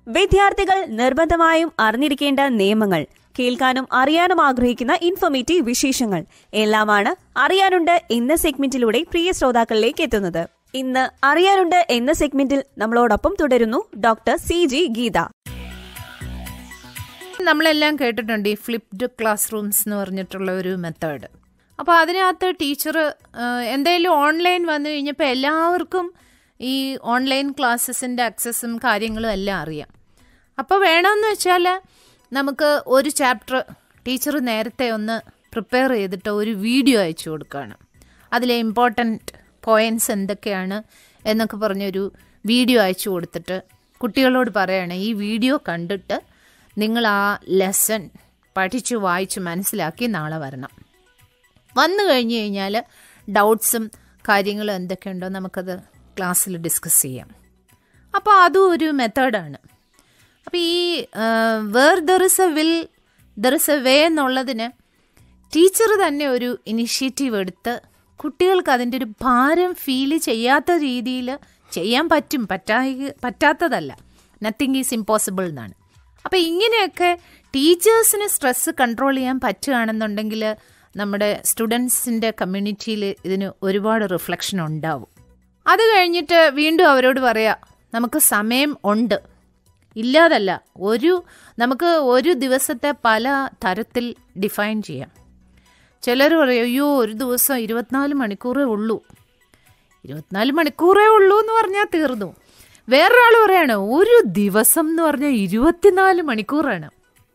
വിദ്യാർത്ഥികൾ നിർബന്ധമായും അറിഞ്ഞിരിക്കേണ്ട നിയമങ്ങൾ കേൾക്കാനും അറിയാനും ആഗ്രഹിക്കുന്ന ഇൻഫോർമേറ്റീവ് വിശേഷങ്ങൾ എല്ലാമാണ് അറിയാനുണ്ട് എന്ന സെഗ്മെന്റിലൂടെ പ്രിയ ശ്രോതാക്കളിലേക്ക് എത്തുന്നത് ഇന്ന് അറിയാനുണ്ട് എന്ന സെഗ്മെന്റിൽ നമ്മളോടൊപ്പം തുടരുന്നു ഡോക്ടർ സി ജി ഗീത നമ്മളെല്ലാം കേട്ടിട്ടുണ്ട് ഈ ഫ്ലിപ്ഡ് ക്ലാസ് റൂംസ് എന്ന് പറഞ്ഞിട്ടുള്ള ഒരു മെത്തേഡ് അപ്പോൾ അതിനകത്ത് ടീച്ചർ എന്തെങ്കിലും ഓൺലൈൻ വന്നു കഴിഞ്ഞപ്പോൾ എല്ലാവർക്കും ഈ ഓൺലൈൻ ക്ലാസ്സസിൻ്റെ അക്സസും കാര്യങ്ങളും എല്ലാം അറിയാം അപ്പോൾ വേണമെന്ന് വെച്ചാൽ നമുക്ക് ഒരു ചാപ്റ്റർ ടീച്ചർ നേരത്തെ ഒന്ന് പ്രിപ്പയർ ചെയ്തിട്ട് ഒരു വീഡിയോ അയച്ചു കൊടുക്കുകയാണ് അതിലെ ഇമ്പോർട്ടൻറ്റ് പോയിൻറ്റ്സ് എന്തൊക്കെയാണ് എന്നൊക്കെ പറഞ്ഞൊരു വീഡിയോ അയച്ചു കൊടുത്തിട്ട് കുട്ടികളോട് പറയാണ് ഈ വീഡിയോ കണ്ടിട്ട് നിങ്ങൾ ആ ലെസൺ പഠിച്ചു വായിച്ച് മനസ്സിലാക്കി നാളെ വരണം വന്നു കഴിഞ്ഞ് കഴിഞ്ഞാൽ ഡൗട്ട്സും കാര്യങ്ങളും എന്തൊക്കെയുണ്ടോ നമുക്കത് ക്ലാസ്സിൽ ഡിസ്കസ് ചെയ്യാം അപ്പോൾ അതും ഒരു മെത്തേഡാണ് അപ്പോൾ ഈ where there is a will there is a way എന്നുള്ളതിന് ടീച്ചർ തന്നെ ഒരു ഇനിഷ്യേറ്റീവ് എടുത്ത് കുട്ടികൾക്ക് അതിൻ്റെ ഒരു ഭാരം ഫീൽ ചെയ്യാത്ത രീതിയിൽ ചെയ്യാൻ പറ്റും പറ്റാ പറ്റാത്തതല്ല നത്തിങ് ഈസ് ഇമ്പോസിബിൾ എന്നാണ് അപ്പോൾ ഇങ്ങനെയൊക്കെ ടീച്ചേഴ്സിന് സ്ട്രെസ്സ് കൺട്രോൾ ചെയ്യാൻ പറ്റുകയാണെന്നുണ്ടെങ്കിൽ നമ്മുടെ സ്റ്റുഡൻസിൻ്റെ കമ്മ്യൂണിറ്റിയിൽ ഇതിന് ഒരുപാട് റിഫ്ലക്ഷൻ ഉണ്ടാവും അത് കഴിഞ്ഞിട്ട് വീണ്ടും അവരോട് പറയാം നമുക്ക് സമയം ഉണ്ട് ഇല്ലാതല്ല ഒരു നമുക്ക് ഒരു ദിവസത്തെ പല തരത്തിൽ ഡിഫൈൻ ചെയ്യാം ചിലർ പറയും അയ്യോ ഒരു ദിവസം ഇരുപത്തിനാല് മണിക്കൂറേ ഉള്ളൂ ഇരുപത്തിനാല് മണിക്കൂറേ ഉള്ളൂ എന്ന് പറഞ്ഞാൽ തീർന്നു വേറൊരാൾ പറയാണ് ഒരു ദിവസം എന്ന് പറഞ്ഞാൽ ഇരുപത്തിനാല് മണിക്കൂറാണ്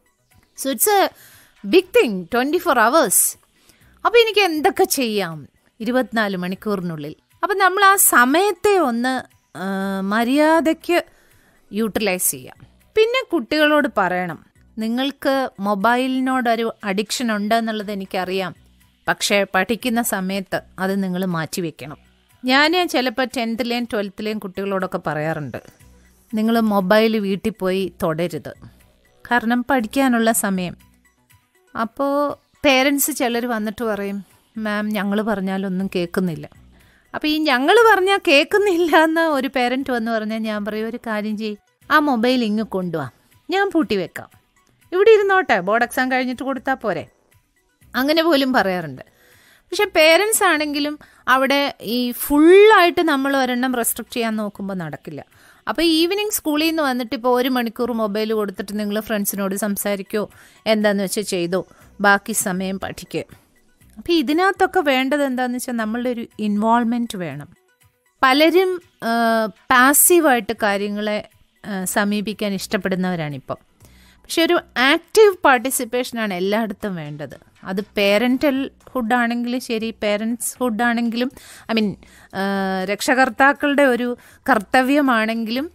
so it's a big thing twenty four hours അപ്പോൾ എനിക്ക് എന്തൊക്കെ ചെയ്യാം ഇരുപത്തിനാല് മണിക്കൂറിനുള്ളിൽ അപ്പം നമ്മൾ ആ സമയത്തെ ഒന്ന് മര്യാദയ്ക്ക് യൂട്ടിലൈസ് ചെയ്യാം പിന്നെ കുട്ടികളോട് പറയണം നിങ്ങൾക്ക് മൊബൈലിനോടൊരു അഡിക്ഷൻ ഉണ്ട് എന്നുള്ളത് എനിക്കറിയാം പക്ഷേ പഠിക്കുന്ന സമയത്ത് അത് നിങ്ങൾ മാറ്റിവെക്കണം ഞാൻ ചിലപ്പോൾ ടെൻത്തിലെയും ട്വൽത്തിലെയും കുട്ടികളോടൊക്കെ പറയാറുണ്ട് നിങ്ങൾ മൊബൈൽ വീട്ടിൽ പോയി തുടരുത് കാരണം പഠിക്കാനുള്ള സമയം അപ്പോൾ പേരൻസ് ചിലർ വന്നിട്ട് പറയും മാം ഞങ്ങൾ പറഞ്ഞാലൊന്നും കേൾക്കുന്നില്ല അപ്പോൾ ഈ ഞങ്ങൾ പറഞ്ഞാൽ കേൾക്കുന്നില്ല എന്ന് ഒരു പേരൻറ്റ് വന്ന് പറഞ്ഞാൽ ഞാൻ പറയും ഒരു കാര്യം ചെയ്യും ആ മൊബൈൽ ഇങ്ങ് കൊണ്ടുപോവാം ഞാൻ പൂട്ടി വെക്കാം ഇവിടെ ഇരുന്നോട്ടെ ബോർഡ് എക്സാം കഴിഞ്ഞിട്ട് കൊടുത്താൽ പോരെ അങ്ങനെ പോലും പറയാറുണ്ട് പക്ഷെ പേരൻസ് ആണെങ്കിലും അവിടെ ഈ ഫുള്ളായിട്ട് നമ്മൾ ഒരെണ്ണം റെസ്ട്രിക്റ്റ് ചെയ്യാൻ നോക്കുമ്പോൾ നടക്കില്ല അപ്പോൾ ഈവനിങ് സ്കൂളിൽ നിന്ന് വന്നിട്ട് ഇപ്പോൾ ഒരു മണിക്കൂർ മൊബൈൽ കൊടുത്തിട്ട് നിങ്ങൾ ഫ്രണ്ട്സിനോട് സംസാരിക്കോ എന്താന്ന് വെച്ചാൽ ചെയ്തോ ബാക്കി സമയം പഠിക്കുക അപ്പോൾ ഇതിനകത്തൊക്കെ വേണ്ടത് എന്താണെന്ന് വെച്ചാൽ നമ്മളുടെ ഒരു ഇൻവോൾവ്മെൻറ്റ് വേണം പലരും പാസീവായിട്ട് കാര്യങ്ങളെ സമീപിക്കാൻ ഇഷ്ടപ്പെടുന്നവരാണിപ്പം പക്ഷെ ഒരു ആക്റ്റീവ് പാർട്ടിസിപ്പേഷനാണ് എല്ലായിടത്തും വേണ്ടത് അത് പേരൻ്റൽ ഹുഡാണെങ്കിലും ശരി പേരൻസ് ഹുഡാണെങ്കിലും ഐ മീൻ രക്ഷകർത്താക്കളുടെ ഒരു കർത്തവ്യമാണെങ്കിലും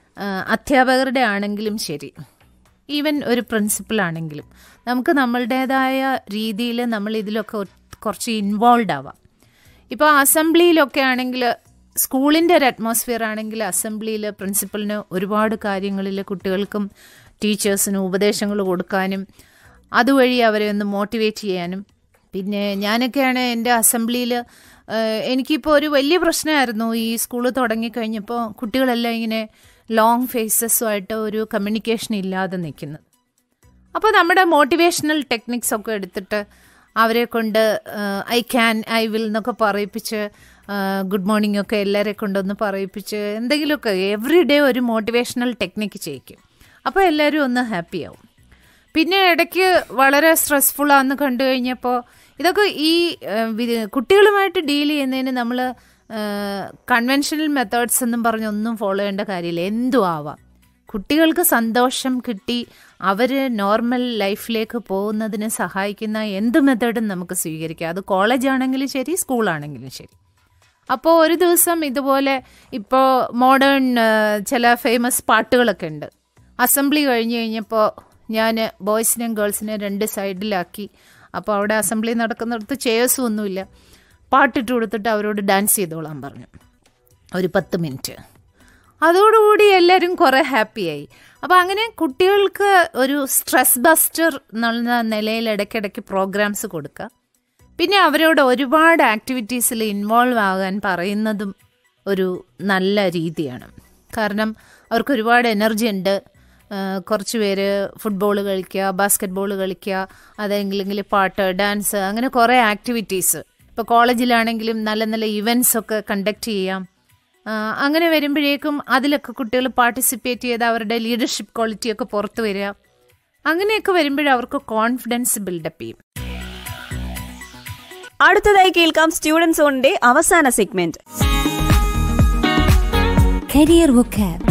അധ്യാപകരുടെ ആണെങ്കിലും ശരി ഈവൻ ഒരു പ്രിൻസിപ്പളാണെങ്കിലും നമുക്ക് നമ്മളുടേതായ രീതിയിൽ നമ്മൾ ഇതിലൊക്കെ കുറച്ച് ഇൻവോൾവ് ആവാം ഇപ്പോൾ അസംബ്ലിയിലൊക്കെ ആണെങ്കിൽ സ്കൂളിൻ്റെ ഒരു അറ്റ്മോസ്ഫിയർ ആണെങ്കിൽ അസംബ്ലിയിൽ പ്രിൻസിപ്പലിന് ഒരുപാട് കാര്യങ്ങളിൽ കുട്ടികൾക്കും ടീച്ചേഴ്സിനും ഉപദേശങ്ങൾ കൊടുക്കാനും അതുവഴി അവരെ ഒന്ന് മോട്ടിവേറ്റ് ചെയ്യാനും പിന്നെ ഞാനൊക്കെയാണ് എൻ്റെ അസംബ്ലിയിൽ എനിക്കിപ്പോൾ ഒരു വലിയ പ്രശ്നമായിരുന്നു ഈ സ്കൂൾ തുടങ്ങിക്കഴിഞ്ഞപ്പോൾ കുട്ടികളെല്ലാം ഇങ്ങനെ ലോങ് ഫേസസുമായിട്ട് ഒരു കമ്മ്യൂണിക്കേഷൻ ഇല്ലാതെ നിൽക്കുന്നത് അപ്പോൾ നമ്മുടെ മോട്ടിവേഷണൽ ടെക്നിക്സ് ഒക്കെ എടുത്തിട്ട് അവരെ കൊണ്ട് ഐ ക്യാൻ ഐ വിൽ എന്നൊക്കെ പറയിപ്പിച്ച് ഗുഡ് മോർണിംഗ് ഒക്കെ എല്ലാവരെ കൊണ്ടൊന്ന് പറയിപ്പിച്ച് എന്തെങ്കിലുമൊക്കെ എവറി ഡേ ഒരു മോട്ടിവേഷണൽ ടെക്നിക്ക് ചെയ്യിക്കും അപ്പോൾ എല്ലാവരും ഒന്ന് ഹാപ്പി ആവും പിന്നെ ഇടയ്ക്ക് വളരെ സ്ട്രെസ്ഫുൾ ആണെന്ന് കണ്ടു കഴിഞ്ഞപ്പോൾ ഇതൊക്കെ ഈ കുട്ടികളുമായിട്ട് ഡീൽ ചെയ്യുന്നതിന് നമ്മൾ കൺവെൻഷണൽ മെത്തേഡ്സ് എന്നും പറഞ്ഞ് ഒന്നും ഫോളോ ചെയ്യേണ്ട കാര്യമില്ല എന്തും ആവാം കുട്ടികൾക്ക് സന്തോഷം കിട്ടി അവർ നോർമൽ ലൈഫിലേക്ക് പോകുന്നതിന് സഹായിക്കുന്ന എന്ത് മെത്തേഡും നമുക്ക് സ്വീകരിക്കാം അത് കോളേജ് ആണെങ്കിലും ശരി സ്കൂളാണെങ്കിലും ശരി അപ്പോൾ ഒരു ദിവസം ഇതുപോലെ ഇപ്പോൾ മോഡേൺ ചില ഫേമസ് പാട്ടുകളൊക്കെ ഉണ്ട് അസംബ്ലി കഴിഞ്ഞ് കഴിഞ്ഞപ്പോൾ ഞാൻ ബോയ്സിനെയും ഗേൾസിനെയും രണ്ട് സൈഡിലാക്കി അപ്പോൾ അവിടെ അസംബ്ലി നടക്കുന്നിടത്ത് ചെയേഴ്സും ഒന്നുമില്ല പാട്ടിട്ട് കൊടുത്തിട്ട് അവരോട് ഡാൻസ് ചെയ്തോളാൻ പറഞ്ഞു ഒരു പത്ത് മിനിറ്റ് അതോടുകൂടി എല്ലാവരും കുറേ ഹാപ്പിയായി അപ്പോൾ അങ്ങനെ കുട്ടികൾക്ക് ഒരു സ്ട്രെസ് ബസ്റ്റർ എന്നുള്ള നിലയിൽ ഇടയ്ക്കിടയ്ക്ക് പ്രോഗ്രാംസ് കൊടുക്കുക പിന്നെ അവരോട് ഒരുപാട് ആക്ടിവിറ്റീസിൽ ഇൻവോൾവ് ആകാൻ പറയുന്നതും ഒരു നല്ല രീതിയാണ് കാരണം അവർക്ക് ഒരുപാട് എനർജി ഉണ്ട് കുറച്ച് പേര് ഫുട്ബോൾ കളിക്കുക ബാസ്ക്കറ്റ് ബോൾ കളിക്കുക അതെങ്കിൽ പാട്ട് ഡാൻസ് അങ്ങനെ കുറേ ആക്ടിവിറ്റീസ് ഇപ്പോൾ കോളേജിലാണെങ്കിലും നല്ല നല്ല ഇവൻറ്റ്സ് ഒക്കെ കണ്ടക്ട് ചെയ്യാം ആ, അങ്ങനെ വരുമ്പോഴേക്കും അതിലൊക്കെ കുട്ടികൾ പാർട്ടിസിപ്പേറ്റ് ചെയ്ത് അവരുടെ ലീഡർഷിപ്പ് ക്വാളിറ്റി ഒക്കെ പുറത്തു വരിക അങ്ങനെയൊക്കെ വരുമ്പോഴേ അവർക്ക് കോൺഫിഡൻസ് ബിൽഡപ്പ് ചെയ്യും അടുത്തതായി കേൾക്കാം സ്റ്റുഡൻസ് ഓണിന്റെ അവസാന സെഗ്മെന്റ് Career Vocab